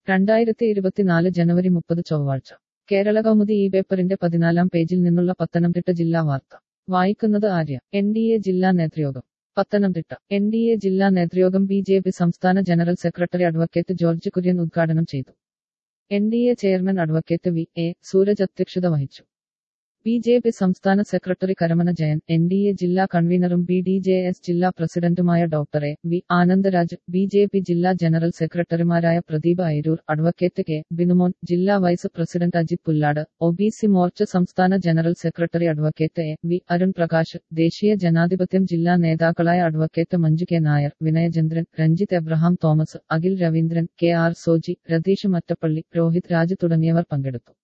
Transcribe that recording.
രണ്ടായിരത്തി ഇരുപത്തിനാല് ജനുവരി മുപ്പത് ചൊവ്വാഴ്ച കേരള കൗമുദി ഈ പേപ്പറിന്റെ പതിനാലാം പേജിൽ നിന്നുള്ള പത്തനംതിട്ട ജില്ലാ വാർത്ത വായിക്കുന്നത് ആര്യ എൻ ഡി എ ജില്ലാ നേതൃയോഗം പത്തനംതിട്ട എൻ ഡി എ ജില്ലാ നേതൃയോഗം ബി ജെ പി സംസ്ഥാന general secretary advocate George Kurian ഉദ്ഘാടനം ചെയ്തു N D A chairman advocate V A Sooraj അധ്യക്ഷത വഹിച്ചു ബി ജെ പി സംസ്ഥാന സെക്രട്ടറി Karamana Jayan N D A ജില്ലാ കൺവീനറും ബി ഡി ജെ എസ് ജില്ലാ പ്രസിഡന്റുമായ doctor A V Anandaraj B J P ജില്ലാ ജനറൽ സെക്രട്ടറിമാരായ പ്രദീപ് അയിരൂർ അഡ്വക്കേറ്റ് കെ ബിനുമോൻ ജില്ലാ vice president Ajith Pullad O B C Morcha സംസ്ഥാന general secretary advocate A V Arun Prakash ദേശീയ ജനാധിപത്യം ജില്ലാ നേതാക്കളായ advocate Manju K Nair Vinayachandran Ranjith Abraham Thomas Akhil Raveendran K R Soji Ratheesh Mattappally Rohit Raj തുടങ്ങിയവർ പങ്കെടുത്തു